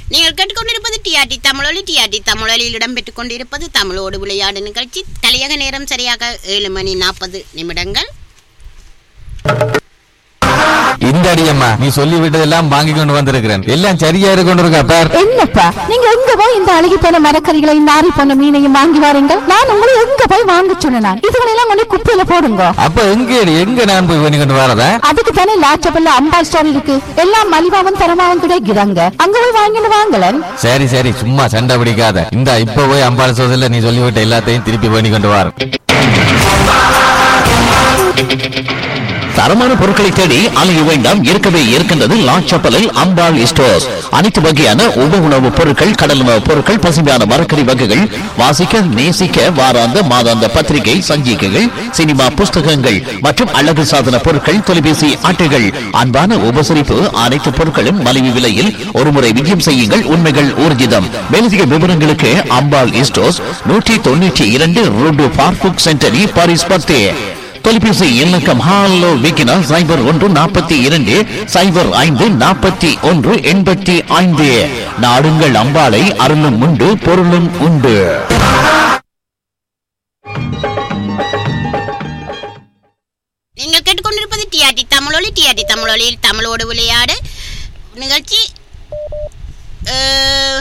நீங்கள் கேட்டுக்கொண்டிருப்பது டிஆர்டி தமிழொலி டிஆர்டி தமிழொலியில் இடம்பெற்றுக் கொண்டிருப்பது தமிழோடு விளையாடு நிகழ்ச்சி தலையக நேரம் சரியாக ஏழு மணி நாற்பது நிமிடங்கள் இந்த அடியம்மா நீ சொல்லி விட்டதெல்லாம் வாங்கி கொண்டு வந்திருக்கிறேன் எல்லாம் சரியா இருக்கு கொண்டு இருக்கா பார் என்னப்பா நீங்க எங்க போய் இந்த அழுகி போன மரக்கறிகளை நாரி போன மீனையும் வாங்கி வாரீங்க நான் உங்களை எங்க போய் வாங்க சொன்னேன் இதுகளெல்லாம் கொண்டு குப்பையில போடுங்க அப்ப எங்க எங்க நான் போய் பண்ணி கொண்டு வரதா அதுக்கு தானே லாச்சபல்ல அம்பாள் ஸ்டோர் இருக்கு எல்லாம் மலிவாவும் தரமாவும் கிடைக்கிறாங்க அங்க போய் வாங்கிட்டு வாங்கலன் சரி சரி சும்மா சண்டை பிடிக்காத இந்த இப்ப போய் அம்பாள் சோதல நீ சொல்லிவிட்ட எல்லாத்தையும் திருப்பி பண்ணி கொண்டு வர தரமான பொருட்களை தேடி அலைய வேண்டாம் இருக்கவே இருக்கின்றது லாச்சப்பலில் அம்பாள் ஸ்டோர்ஸ் அனைத்து வகையான உப உணவுப் பொருட்கள் கடல் உணவுப் பொருட்கள் பசுமையான மரக்கறி வகைகள் வாசிக்க நேசிக்க வாராந்த மாதாந்த பத்திரிகை சஞ்சிகைகள் சினிமா புஸ்தகங்கள் மற்றும் அழகு சாதன பொருட்கள் தொலைபேசி அட்டைகள் அன்பான உபசரிப்பு அனைத்து பொருட்களும் மலிவு விலையில் ஒருமுறை விஜயம் செய்யுங்கள் உண்மைகள் ஊர்ஜிதம் மேலதிக விவரங்களுக்கு அம்பாள் ஸ்டோர்ஸ் நூற்றி தொண்ணூற்றி இரண்டு ரோடு பார்புக் சென்டரி பாரிஸ் பத்தே தொலைபேசி இலக்கம் ஹாலோ விக்கினா சைபர் ஒன்று நாற்பத்தி இரண்டு சைபர் ஐந்து நாற்பத்தி ஒன்று எண்பத்தி ஐந்து நாடுங்கள் அம்பாளை அருளும் உண்டு பொருளும் உண்டு நீங்கள் கேட்டுக்கொண்டிருப்பது டிஆர்டி தமிழொலி டிஆர்டி தமிழொலியில் தமிழோடு விளையாடு நிகழ்ச்சி அஹ்,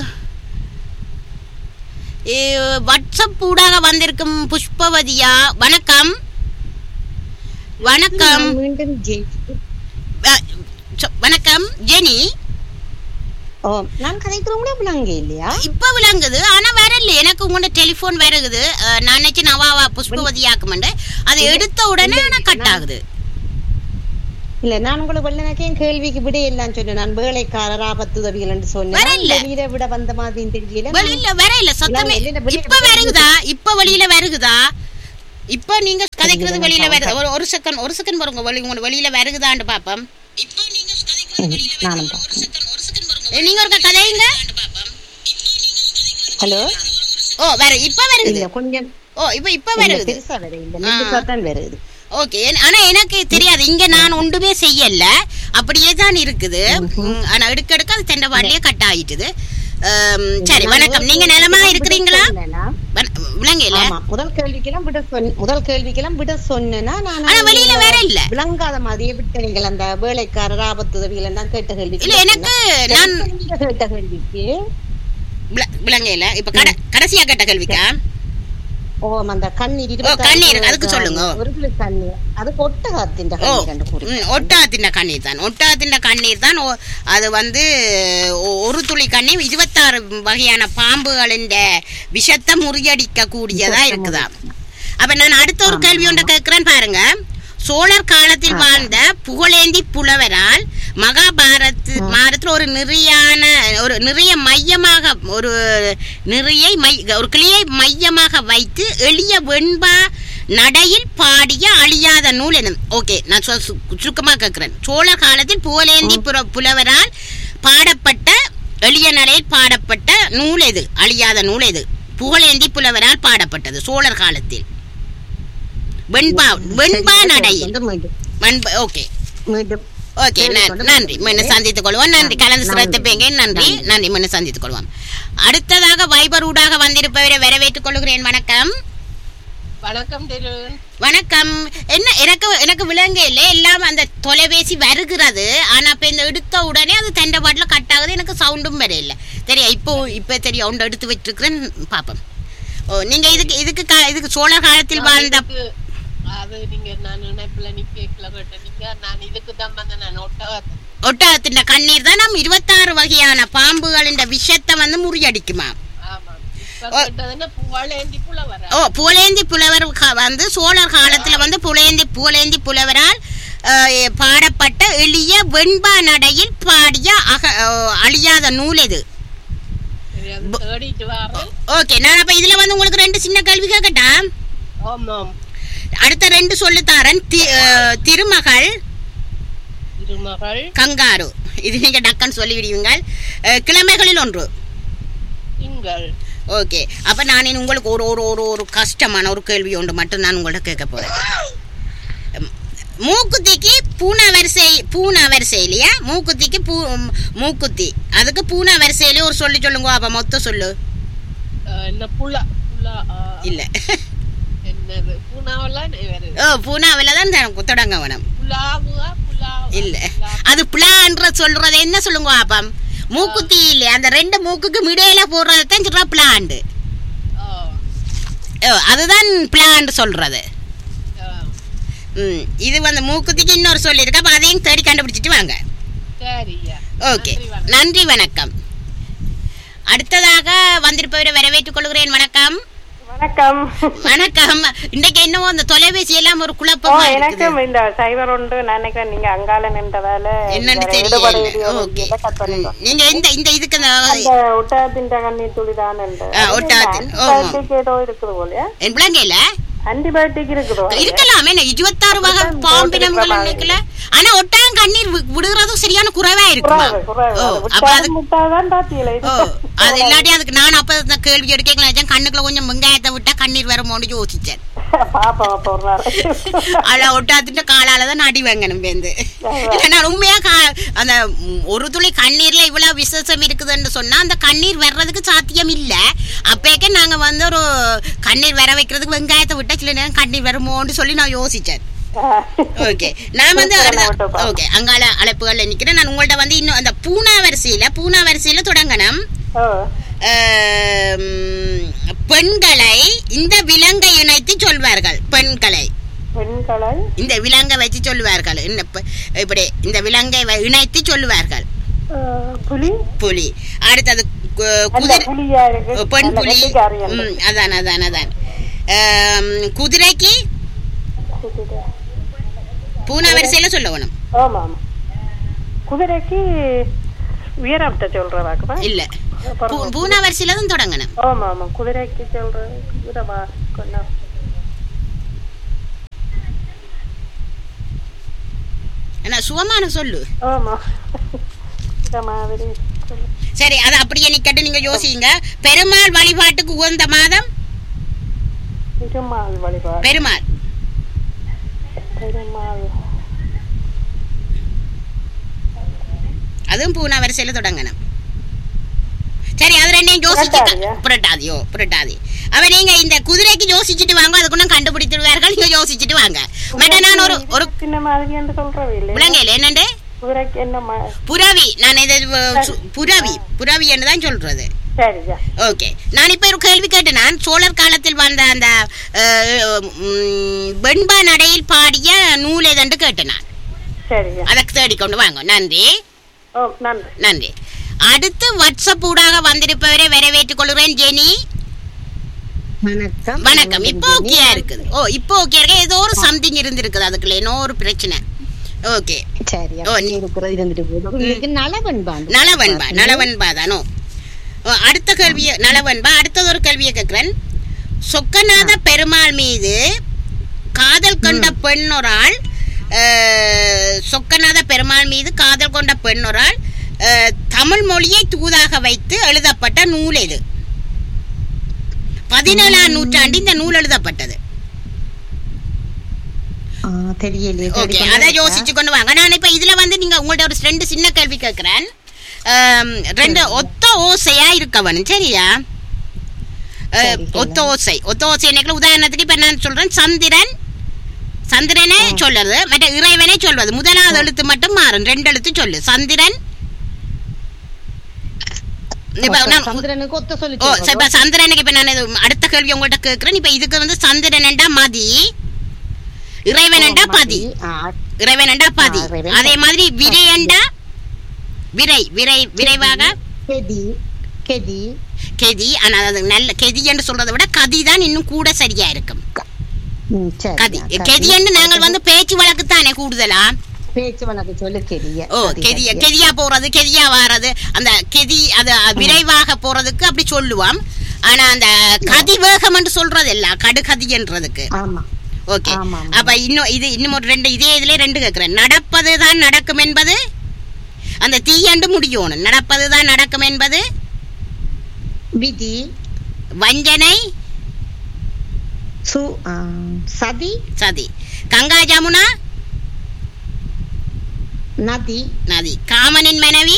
அஹ், வாட்ஸ்அப் ஊடாக வந்திருக்கும் புஷ்பவதியா வணக்கம் வணக்கம் மீண்டும் ஜெய் அஹ், சொ- வணக்கம் ஜெனி ஓ நான் கதைக்கிறவங்களே விளங்க இல்லையா இப்ப விளங்குது ஆனா வரல எனக்கு உங்களோட டெலிபோன் வருகுது அஹ், நான் நினைச்சு நவாவா புஷ்பவதியாக்குமெண்டு அது எடுத்த உடனே ஆனா கட் ஆகுது இல்ல நான் உங்களுக்கு வெள்ளனக்கேன் கேள்விக்கு விட எல்லாம் சொன்னேன் நான் வேலைக்காரர் ஆபத்து உதவிகள் என்று சொன்னேன் வரல. வெளியில விட வந்த மாதிரி தெரியல வெளியில வரையில சத்தமே இல்ல, வெளியில இப்ப வருகுதா இப்ப வெளியில வருகுதா இப்ப நீங்க கதைக்கிறது வெளியில வருது ஒரு ஒரு செகண்ட் ஒரு செகண்ட் பாருங்க வெளி உங்க வெளியில வருகுதான்னு பாப்போம் இப்ப நீங்க கதைக்கிறது வெளியில நானும் வருது. ஒரு செகண்ட் ஒரு செகண்ட் பாருங்க நீங்க ஒரு கதைங்க ஹலோ ஓ வேற இப்ப வருகுது இல்ல கொஞ்சம் ஓ இப்ப இப்ப இல்ல, வருகுது பெருசா வர இல்ல மெதுசா தான் வருது ஓகே ஆனா எனக்கு தெரியாது இங்க நான் ஒன்றுமே செய்யல அப்படியே தான் இருக்குது ம், ஆனா எடுக்க எடுக்க அது தென்னை வாட்டிலே கட் ஆயிட்டுது அம், சரி வணக்கம் நீங்க நிலமா இருக்கிறீங்களா சொன்னேனா? விளங்கல ஆமா முதல் கேள்விக்கெல்லாம் விட சொன்ன முதல் கேள்விக்கெல்லாம் விட சொன்னேன்னா நான் ஆனா வெளியில வேற இல்ல விளங்காத மாதிரியே விட்டீங்கள் அந்த வேலைக்காரர் ஆபத்து உதவிகள் தான் கேட்ட கேள்வி இல்ல எனக்கு நான் நீங்க கேட்ட கேள்விக்கு விளங்கல இப்ப கட- கடைசியா கேட்ட கேள்விக்கா ஓ அந்த கண்ணீர் ஓ, கண்ணீர், அதுக்கு சொல்லுங்க. ஒரு கிலோ கண்ணீர் அது ஒட்டகத்தின் ஓ கண்ணீர் என்று கூறி ம், ஒட்டகத்தின் கண்ணீர் தான் ஒட்டகத்தின் கண்ணீர் தான் ஓ- அது வந்து ஒ- ஒரு துளி கண்ணீர் இருபத்தாறு வகையான பாம்புகளின் விஷத்தை முறியடிக்க கூடியதா இருக்குதா அப்ப நான் அடுத்த ஒரு கேள்வி ஒன்றை கேட்கிறேன் பாருங்க சோழர் காலத்தில் வாழ்ந்த புகழேந்தி புலவரால் மகாபாரத் பாரத்தில் ஒரு நிறையான ஒரு நிறைய மையமாக ஒரு நிறைய மை ஒரு கிளியை மையமாக வைத்து எளிய வெண்பா நடையில் பாடிய அழியாத நூல் எனும் ஓகே நான் சொ- சு- சுருக்கமா கேட்கிறேன் சோழர் காலத்தில் புகழேந்தி புர- புலவரால் பாடப்பட்ட எளிய நடையில் பாடப்பட்ட நூல் எது அழியாத நூல் எது புகழேந்தி புலவரால் பாடப்பட்டது சோழர் காலத்தில் வெண்பா வெண்பா நடையில் வந்து மீண்டும் வெண்பா ஓகே மீண்டும் ஓகே நன்றி மீண்டும் சந்தித்துக் கொள்வோம் நன்றி கலந்து சிறப்பிப்பீங்க நன்றி நன்றி மீண்டும் சந்தித்துக் கொள்வோம் அடுத்ததாக வைபர் ஊடாக வந்திருப்பவரை வரவேற்றுக் கொள்கிறேன் வணக்கம் வணக்கம் திரு வணக்கம் என்ன எனக்கு எனக்கு விளங்க இல்லை எல்லாம் அந்த தொலைபேசி வருகிறது ஆனா இப்ப இந்த எடுத்த உடனே அது தண்டை பாட்டில் கட் ஆகுது எனக்கு சவுண்டும் வர இல்லை தெரியும் இப்போ இப்போ தெரியும் உண்டு எடுத்து வச்சிருக்கிறேன் பாப்போம் ஓ நீங்க இதுக்கு இதுக்கு கா- இதுக்கு சோழ காலத்தில் வாழ்ந்த இதுக்கு- அது நீங்க நான் நினைப்புல நீ கேட்கல கேட்டீங்க நான் இதுக்கு தான் வந்து நான் ஒட்டகத்தை ஒட்டகத்தின் கண்ணீர் தான் நம்ம இருபத்தாறு வகையான பாம்புகளின் விஷத்தை வந்து முறியடிக்குமா ஆமா இப்ப கேட்டதுன்னா புகழேந்தி புலவர ஓ புலேந்தி புலவர் கா- வந்து சோழர் காலத்துல வந்து புலேந்தி புலேந்தி புலவரால் அஹ், எ- பாடப்பட்ட எளிய வெண்பா நடையில் பாடிய அக அஹ், அழியாத நூல் இது சரி, அது தேடிட்டு வாரேன் ஓகே நான் அப்ப இதுல வந்து உங்களுக்கு ரெண்டு சின்ன கேள்வி கேட்கட்டா ஆமாம் அடுத்த ரெண்டு சொல்லுத்தாரன் தி- அஹ், திருமகள் திருமகள் கங்காரு இது நீங்க டக்குன்னு சொல்லி விடுவீங்க அஹ், கிழமைகளில் ஒன்று திங்கள் ஓகே அப்ப நான் இனி உங்களுக்கு ஒரு ஒரு ஒரு ஒரு கஷ்டமான ஒரு கேள்வி ஒன்று மட்டும் நான் உங்கள்ட்ட கேட்க போறேன் உம், மூக்குத்திக்கு பூனா வரிசை பூனா வரிசை இல்லையா மூக்குத்திக்கு பூ ம், மூக்குத்தி அதுக்கு பூனா வரிசையிலே ஒரு சொல்லி சொல்லுங்க அப்ப மொத்தம் சொல்லு அஹ், என்ன புலா புலா அஹ், இல்ல என்னது பூனாவெல்லாம் வருது ஓ பூனாவில தான் த- தொடங்க வேணும் புலாவுவா புலா இல்ல அது பிளான்ற சொல்றது என்ன சொல்லுங்க அப்பம் மூக்குத்தி இல்லையா அந்த ரெண்டு மூக்குக்கு மிடையில போடுறது தான் சொல்ற பிளாண்டு ஓ, அதுதான் பிளான் சொல்றது ம் இது வந்து மூக்குத்திக்கு இன்னொரு சொல்லியிருக்கு அப்ப அதையும் தேடி கண்டுபிடிச்சிட்டு வாங்க சரியா ஓகே நன்றி, வணக்கம். நன்றி வணக்கம் அடுத்ததாக வந்திருப்பவரை வரவேற்றுக் கொள்கிறேன் வணக்கம் வணக்கம் வணக்கம் இன்றைக்கு என்னவோ அந்த தொலைபேசி எல்லாம் ஒரு ஓ குழப்பமா எனக்கும் இருக்குது இந்த சைபர் உண்டு நான் நினைக்கிறேன் நீங்க அங்கால நின்ற வேலை என்னன்னு வேற தெரியல ஈடுபாடு இல்லையோ ஓகே இதை cut பண்ணிட்டோம். நீங்க இந்த இந்த இதுக்கு அந்த அந்த ஒட்டகத்தின் கண்ணீர் துளிதான் ஆ, ஒட்டகத்தின், ஆமா. ஆன்டிபயோட்டிக் ஏதோ இருக்குது போலயா என் பிள்ளைங்கல ஆன்டிபயோட்டிக் இருக்குதோ இருக்கலாமே என்ன இருபத்தாறு வகை அதுதான் பாம்பினங்கள் போட்டிருக்கிற நினைக்கல ஆனா ஒட்டகம் கண்ணீர் வி- விடுறதும் சரியான குறைவா இருக்குமா குறைவு குறைவு ஓ அது அப்ப அது விட்டாலும் விட்டாதான் பாத்தியல ஓ அது இல்லாட்டி அதுக்கு நான் அப்ப இந்த கேள்வி எடுக்கலாம் கண்ணுக்குள்ள கொஞ்சம் வெங்காயத்தை விட்டா கண்ணீர் வருமோன்னு யோசிச்சேன் பாப்பா பாப்பா ஒரு நாள் அல ஒட்டாத்துட்டு காலால தான் அடி வாங்கணும் பேந்து இல்லைன்னா உண்மையா கா- அந்த ம், ஒரு துளி கண்ணீர்ல இவ்வளவு விசேஷம் இருக்குதுன்னு சொன்னா அந்த கண்ணீர் வர்றதுக்கு சாத்தியம் இல்ல அப்பேக்க நாங்க வந்து ஒரு கண்ணீர் வர வைக்கிறதுக்கு வெங்காயத்தை விட்டா சில நேரம் கண்ணீர் வருமோன்னு சொல்லி நான் யோசிச்சேன் ஓகே நான் வந்து ஓகே அங்கால அழைப்புகள்ல நிக்கிறேன் நான் உங்கள்ட்ட வந்து இன்னும் அந்த பூனா வரிசையில பூனா வரிசையில தொடங்கணும் ஓ ஆம், பெண்களை இந்த விலங்கை இணைத்து சொல்வார்கள் பெண்களை பெண்களை இந்த விலங்கை வச்சு சொல்லுவார்கள் என்ன ப- இப்படி இந்த விலங்கை வ- இணைத்து சொல்லுவார்கள் ஆ, புலி புலி அடுத்தது கு- அந்த குதிரை புலியா இருக்கு பெண் நல்ல புலி வெள்ளைக்காரி அந்த ம், அதான் அதான் அதான் ஆம், குதிரைக்கு குதிரை. பூனா வரிசையில சொல்ல வேணும் ஆமா ஆமா குதிரைக்கு உயரத்தை சொல்றதாக்குமா இல்ல பூ- பூனா வரிசையில தான் தொடங்கணும் ஆமா ஆமா குதிரைக்கு சொல்ற குதிரைவா கொஞ்சம் என்ன சுகமான சொல்லு ஆமா இந்த மாதிரி சொல்லு. சரி அது அப்படியே நிக்கட்டு நீங்க யோசிங்க பெருமாள் வழிபாட்டுக்கு உகந்த மாதம் திருமால் வழிபாடு பெருமாள் பெருமாள் அதுவும் பூனா வரிசையில தொடங்கணும் சரி அது ரெண்டையும் யோசிச்சு புரட்டாதியா? புரட்டாதியோ புரட்டாதி அவ நீங்க இந்த குதிரைக்கு யோசிச்சுட்டு வாங்க அதுக்குள்ள கண்டுபிடித்துடுவார்கள் நீங்க யோசிச்சுட்டு வாங்க மற்ற நான் ஒரு ஒரு சின்ன மாதிரி என்று சொல்றவே இல்லை விலங்கையில் என்னண்டு குதிரைக்கு என்ன ம- புறவி நான் இது அஹ், சு- புறவி புறவி என்று தான் சொல்றது சரியா ஓகே நான் இப்ப ஒரு கேள்வி கேட்டேன் நான் சோழர் காலத்தில் வந்த அந்த அஹ், ம், வெண்பா நடையில் பாடிய நூல் எதென்று கேட்டேன் நான் சரியா அதை தேடிக்கொண்டு வாங்க நன்றி ஓ நன்றி நன்றி அடுத்து வாட்ஸ்அப் ஊடாக வந்திருப்பவரை வரவேற்றுக் கொள்கிறேன் ஜெனி வணக்கம் வணக்கம் இப்போ ஓகேயா இருக்குது ஓ இப்போ ஓகே இருக்கு ஏதோ ஒரு சம்திங் இருந்திருக்குது அதுக்குள்ள ஏதோ ஒரு பிரச்சனை ஓகே சரி ஓ, அப்படியே இருக்கிறது இருந்துட்டு போகுது உங்களுக்கு நலவன்பான் நலவன்பா நலவன்பா தானோ ஓ, அடுத்த கேள்விய நலவன்பா அடுத்தது ஒரு கேள்வியை கேட்கிறேன் சொக்கநாத பெருமாள் மீது காதல் கொண்ட பெண்ணொராள் அஹ், சொக்கநாத பெருமாள் மீது காதல் கொண்ட பெண்ணொராள் அஹ், தமிழ் மொழியை தூதாக வைத்து எழுதப்பட்ட நூல் இது பதினேழாம் நூற்றாண்டு இந்த நூல் எழுதப்பட்டது தெரியலையே ஓகே அதை யோசிச்சு கொண்டு வாங்க நான் இப்ப இதுல வந்து நீங்க உங்கள்ட்ட ஒரு ரெண்டு சின்ன கேள்வி கேட்கிறேன் ஆம், ரெண்டு ஒத்த ஓசையா இருக்கவன் சரியா அஹ், சரி, ஒத்த ஓசை ஒத்த ஓசை என்னைக்கு உதாரணத்துக்கு இப்ப நான் சொல்றேன் சந்திரன் சந்திரனே சொல்றது மற்ற இறைவனே சொல்வது முதலாவது எழுத்து மட்டும் மாறும் ரெண்டு எழுத்து சொல்லு சந்திரன் இப்ப நான் சந்திரனுக்கு ஒத்த சொல்லி ஓ சரி, இப்ப சந்திரனுக்கு இப்ப நான் இது அடுத்த கேள்வி உங்கள்ட்ட கேட்கிறேன் இப்ப இதுக்கு வந்து சந்திரன்டா மதி இறைவனண்டா பதி இறைவனண்டா பதி ஆ, இறைவன் அதே மாதிரி விரையண்டா விரை விரை விரைவாக கெதி கெதி கெதி ஆனா அது நல்ல கெதி என்று சொல்றதை விட கதி தான் இன்னும் கூட சரியா இருக்கும் ம், சரி, கதி கதி. கெதி என்று நாங்கள் வந்து பேச்சு வழக்கு தானே கூடுதலா பேச்சு வழக்கு சொல்லு கெதிய ஓ கதி, கெதிய கதிய. கெதியா போறது கெதியா வாரது அந்த கெதி அது விரைவாக போறதுக்கு அப்படி சொல்லுவாம் ஆனா அந்த கதி வேகம் என்று சொல்றது இல்ல கடுகதி என்றதுக்கு ஆமா ஓகே ஆமா, ஆமா. அப்ப இன்னும் இது இன்னும் ஒரு ரெண்டு இதே இதுல ரெண்டு கேக்குறேன் நடப்பது தான் நடக்கும் என்பது அந்த தீயண்டு முடியணும் நடப்பது தான் நடக்கும் என்பது விதி வஞ்சனை சு ஆ, சதி சதி கங்கா ஜமுனா நதி நதி காமனின் மனைவி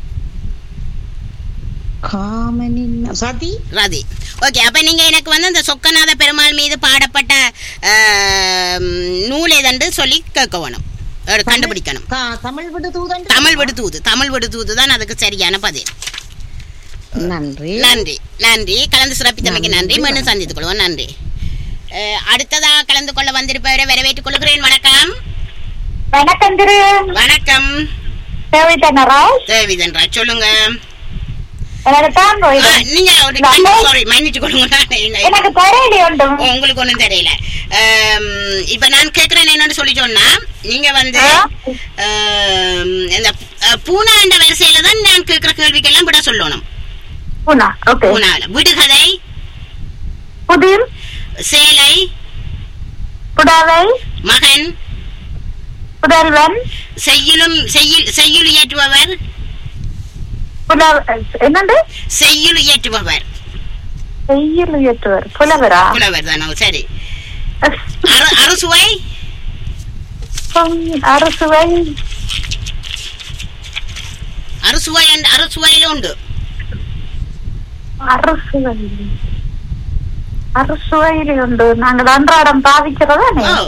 காமனின் சதி ரதி ஓகே அப்ப நீங்க எனக்கு வந்து இந்த சொக்கநாத பெருமாள் மீது பாடப்பட்ட ஆம், நூல் எதென்று சொல்லி கேட்க வேணும் அஹ், கண்டுபிடிக்கணும் கா- தமிழ் விடு தூதன் தமிழ் விடுதூது தமிழ் விடுதூது தான் அதுக்கு சரியான பதில் நன்றி நன்றி நன்றி கலந்து சிறப்பித்தமைக்கு நன்றி மீண்டும் சந்தித்துக் கொள்வோம் நன்றி அஹ், அடுத்ததா கலந்து கொள்ள வந்திருப்பவரை வரவேற்றுக் கொள்கிறேன் வணக்கம் வணக்கம் திரு வணக்கம் தேவைத்தனரா தேவிதன் ராஜ் சொல்லுங்க எனக்கு தான் ஆ, நீங்க ஒரு சாரி மன்னிச்சு கொள்ளுங்க நான் என்ன- எனக்கு தெரியல ஒன்றும் ஓ, உங்களுக்கு ஒண்ணும் தெரியல ஆம், இப்ப நான் கேக்குறேன் என்னன்னு சொல்லி சொன்னா நீங்க வந்து ஆம், இந்த அஹ், பூனாண்ட வரிசையில தான் நான் கேக்குற கேள்விக்கெல்லாம் விட சொல்லணும் பூனா ஓகே பூனால விடுகதை புதிர் சேலை புடவை மகன் புதல்வன் செய்யுளும் செய்யுள் செய்யுள் இயற்றுபவர் புலவ என்னண்டு செய்யுள் இயற்றுபவர் செய்யல் உயர்த்துவர் புலவரா புலவர் தானோ சரி அறு- அறுசுவை அரசுவை அறுசுவை and அறுசுவையில உண்டு அரசுவை அரசுவையிலுண்டு நாங்கள் அன்றாடம் பாவிக்கிறதானே ஓ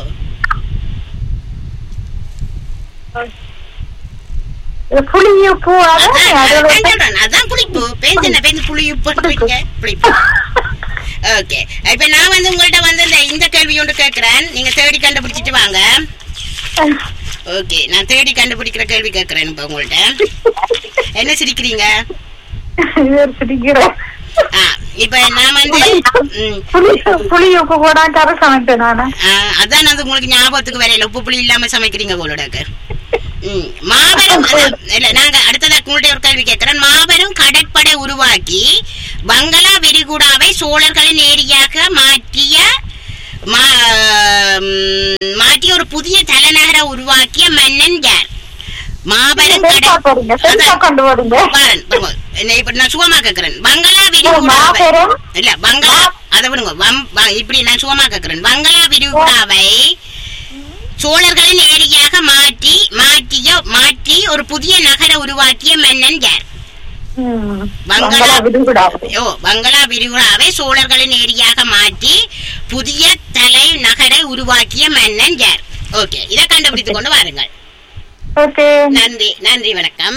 புளிய பூ அதான் அதானே அது அதான் வந்து- சொல்றேன். அதான் புளிப்பு பேருந்து என்ன பேருந்து புளிப்பு புளிப்பு புளிப்பு ஓகே இப்ப நான் வந்து உங்கள்ட்ட வந்து இந்த இந்த கேள்வி ஒன்று கேட்கிறேன் நீங்க தேடி கண்டுபிடிச்சிட்டு வாங்க ஓகே நான் தேடி கண்டுபிடிக்கிற கேள்வி கேட்கிறேன் இப்ப உங்கள்ட்ட என்ன சிரிக்கிறீங்க இவர் சிரிக்கிறேன். ஆ, இப்ப நான் வந்து ம், புளி புளி உப்பு கூட கரை சமைப்பேன் நானு ஆ, அதான் அது உங்களுக்கு ஞாபகத்துக்கு வரையில உப்பு புளி இல்லாம சமைக்கிறீங்க உங்களோட ம், மாபெரும் அதான், இல்ல நாங்க அடுத்ததா உங்கள்ட்ட ஒரு கேள்வி கேட்கிறேன் மாபெரும் கடற்படை உருவாக்கி பங்களா விரிகுடாவை சோழர்களின் ஏரியாக மாற்றிய மா- ம், மாற்றிய ஒரு புதிய தலைநகரை உருவாக்கிய மன்னன் யார் மாபெரும் செல்ஃபா போடுங்க செல்ஃபா கடை கொண்டு போடுங்க பாரன், பாருங்க. என்ன இப்ப நான் சுகமா கேக்குறேன் பங்களா விரிகுடாவை மாபெரும் இல்ல பங்களா அதை விடுங்க வம்- வ- இப்படி நான் சுகமா கேக்குறேன் பங்களா விரிகுடாவை சோழர்களின் ஏரியாக மாற்றி மாற்றிய மாற்றி ஒரு புதிய நகர உருவாக்கிய மன்னன் யார் ம், பங்களா- பங்களா விடக்கூடாது ஓ பங்களா விரிகுடாவை சோழர்களின் ஏரியாக மாற்றி புதிய தலை நகரை உருவாக்கிய மன்னன் யார் ஓகே இதை கண்டுபிடித்துக் கொண்டு வாருங்கள் ஓகே நன்றி நன்றி வணக்கம்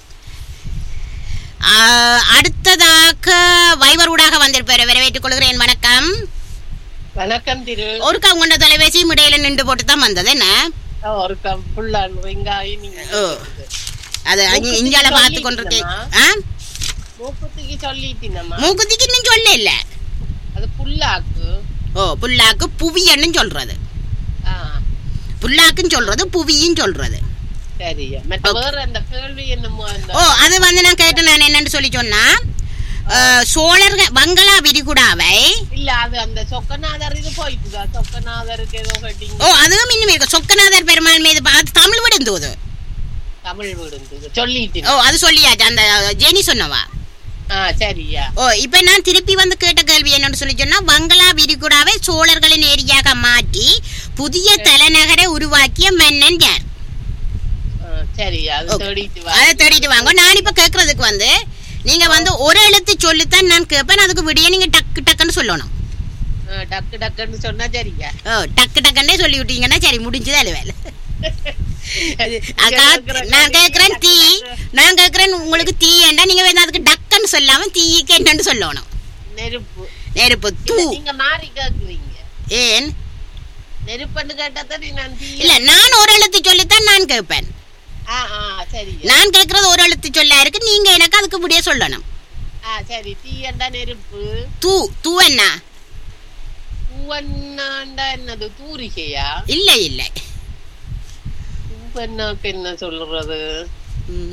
ஆ, அடுத்ததாக வைவர் ஊடாக வந்திருப்பார் வரவேற்றுக் கொள்கிறேன் வணக்கம் வணக்கம் திரு ஒருக்கா உங்களோட தொலைபேசி இடையில நின்று போட்டு தான் வந்தது என்ன ஒரு ஃபுல்லா வெங்காயம் நீங்க ஓ அது அங்க- இங்கால பார்த்து கொண்டிருக்கேன் ஆ மூக்குத்திக்கு சொல்லிட்டினம்மா மூக்குத்திக்கு இன்னும் சொல்ல இல்ல அது புல்லாக்கு ஓ புல்லாக்கு புவியன்னு சொல்றது ஆ புல்லாக்குன்னு சொல்றது புவியும் சொல்றது சரியா மற்ற வேற அந்த கேள்வி என்னமோ அந்த ஓ அது வந்து நான் கேட்டேன் நான் என்னன்னு சொல்லி சொன்னா ஆ, சோழர்கள் பங்களா விரிகுடாவை இல்ல அது அந்த சொக்கநாதர் இது போயிட்டுதா சொக்கநாதருக்கு ஏதோ கட்டிங்க ஓ அதுவும் இன்னும் இருக்கு சொக்கநாதர் பெருமாள் மீது பா- அது தமிழ் விடுந்தது தமிழ் விடுந்தது சொல்லிட்டு ஓ அது சொல்லியாச்சு அந்த ஜெனி சொன்னவா ஆ சரியா ஓ இப்ப நான் திருப்பி வந்து கேட்ட கேள்வி என்னன்னு சொல்லி சொன்னா பங்களா விரிகுடாவை சோழர்களின் ஏரியாக மாற்றி புதிய தலைநகரை உருவாக்கிய மன்னன் யார் ஆ, சரியா அது Okay. தேடிட்டு வா அதை தேடிட்டு வாங்க நான் இப்ப கேக்குறதுக்கு வந்து நீங்க வந்து ஒரு எழுத்து சொல்லித்தான் நான் கேட்பேன் அதுக்கு விடிய நீங்க டக்கு டக்குன்னு சொல்லணும் ஆ, டக்கு டக்குன்னு சொன்னா சரியா ஓ டக்கு டக்குன்னே சொல்லி விட்டீங்கன்னா சரி முடிஞ்சது அது வேலை அக்கா, நான் கேக்குறேன் தீ நான் கேக்குறேன் உங்களுக்கு தீ ஏண்டா நீங்க வேணா அதுக்கு டக்குன்னு சொல்லாம தீக்கு என்னன்னு சொல்லணும் நெருப்பு நெருப்பு தூ இல்ல, நீங்க மாறி கேக்குறீங்க ஏன் நெருப்புன்னு கேட்டா நான் தீ இல்ல நான் ஒரு எழுத்து சொல்லித்தான் நான் கேட்பேன் ஆ ஆ சரியா நான் கேக்குறது ஒரு எழுத்து சொல்லா இருக்கு நீங்க எனக்கு அதுக்கு முடிய சொல்லணும் ஆ சரி தீ என்றா நெருப்பு தூ தூ என்ன பூவன்னாண்டா என்னது தூரிகையா இல்ல இல்ல பூவன்னாக்கு என்ன சொல்றது ம்.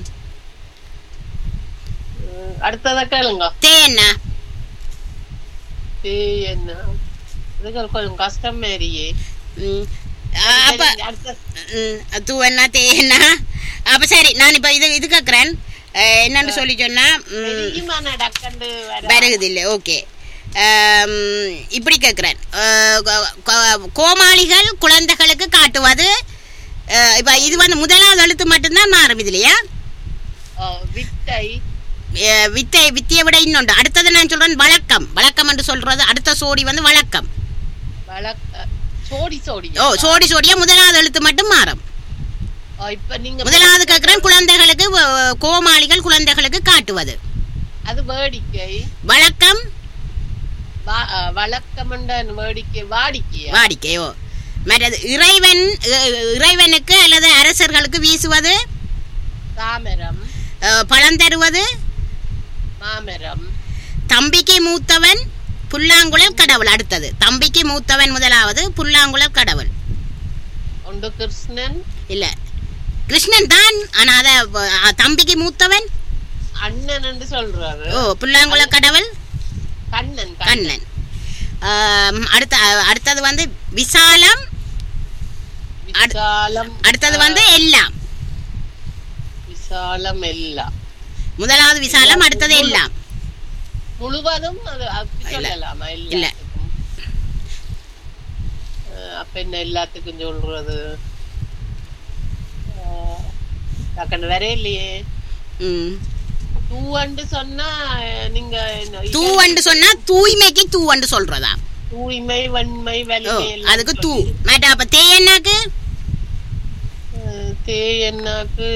உம், அடுத்ததா கேளுங்க தே என்ன தீ என்ன இதுக்கு கொஞ்சம் கஷ்டம் மாதிரியே ம். ஆ, அப்ப சரி, அடுத்த ம், தூ என்ன தே என்ன அப்ப சரி நான் இப்ப இது இது கேக்குறேன் அஹ், என்னன்னு சொல்லி சொன்னா ம், தெரியுமா நான் டக்கண்டு வர வருகுது இல்லை ஓகே இப்படி கேட்குறேன் கோமாளிகள் குழந்தைகளுக்கு காட்டுவது அஹ், இப்ப இது வந்து முதலாவது எழுத்து மட்டும்தான் மாறும் இதுலயா ஓ, வித்தை அஹ், வித்தை வித்தியை விட இன்னொன்று அடுத்தது நான் சொல்றேன் வழக்கம் வழக்கம் என்று சொல்றது அடுத்த சோடி வந்து வழக்கம் வழக்க சோடி சோடி ஓ சோடி சோடியா முதலாவது எழுத்து மட்டும் மாறும் ஓ, இப்ப நீங்க முதலாவது கேட்கிறேன் குழந்தைகளுக்கு அஹ், கோமாளிகள் குழந்தைகளுக்கு காட்டுவது அது வேடிக்கை வழக்கம் வா- அஹ், வழக்கமண்ட வேடிக்கை வாடிக்கையா வாடிக்கையோ மற்றது இறைவன் அஹ், இறைவனுக்கு அல்லது அரசர்களுக்கு வீசுவது தாமரம் அஹ், பழம் தருவது மாமரம் தம்பிக்கு மூத்தவன் புல்லாங்குழல் கடவுள் அடுத்தது தம்பிக்கு மூத்தவன் முதலாவது புல்லாங்குழல் கடவுள் ஒன்று கிருஷ்ணன் இல்ல கிருஷ்ணன் தான் ஆனா அத அஹ், தம்பிக்கு மூத்தவன் அண்ணன் என்று சொல்றாரு ஓ புல்லாங்குழல் கடவுள் கண்ணன் கண்ணன் கண்ணன் ஆம், அடுத்த அஹ், அடுத்தது வந்து விசாலம் அடு- விசாலம் அடுத்தது வந்து எல்லாம் விசாலம் எல்லாம் முதலாவது விசாலம் அடுத்தது எல்லாம் முழுவதும் அது அப்படி இல்ல. சொல்லலாமா இல்ல. எல்லாத்துக்கும் அஹ் அப்ப என்ன எல்லாத்துக்கும் சொல்றது அஹ் டக்குனு வேற இல்லையே ம். தூவண்டு சொன்னா அஹ் நீங்க என்ன- தூவண்டு சொன்னா தூய்மைக்கு தூவண்டு சொல்றதா தூய்மை வன்மை ஓ வலிமை எல்லாம் அதுக்கு தூ சொல்லி. மேட்டா அப்ப தேயன்னாக்கு அஹ் தேயன்னாக்கு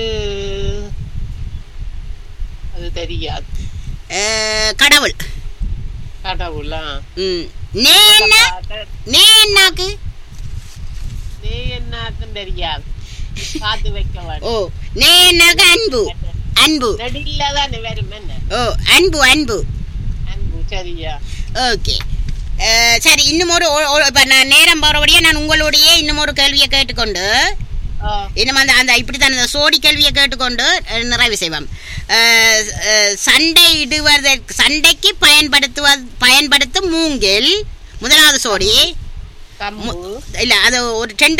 அது தெரியாது அஹ், கடவுள் கடவுளா ம் நே என்ன நே என்னாக்கு தேயன்னாக்கும் தெரியாது பார்த்து வைக்க ஓ வேண்டும் நே என்னாக்கு அன்பு அன்பு நடில தானே வரும் என்ன ஓ அன்பு அன்பு அன்பு சரியா ஓகே சரி இன்னும் ஒரு ஒரு- ஒரு- இப்ப நான் நேரம் போறபடியே நான் உங்களுடைய இன்னும் ஒரு கேள்வியை கேட்டுக்கொண்டு ஆ, இன்னும் அந்த அந்த இப்படித்தான் அந்த சோடி கேள்வியை கேட்டுக்கொண்டு அஹ், நிறைவு செய்வோம் அஹ், அஹ், சண்டை இடுவதற்கு சண்டைக்கு பயன்படுத்துவ பயன்படுத்தும் மூங்கில் முதலாவது சோடி கம்பு இல்ல அது ஒரு ரெண்டு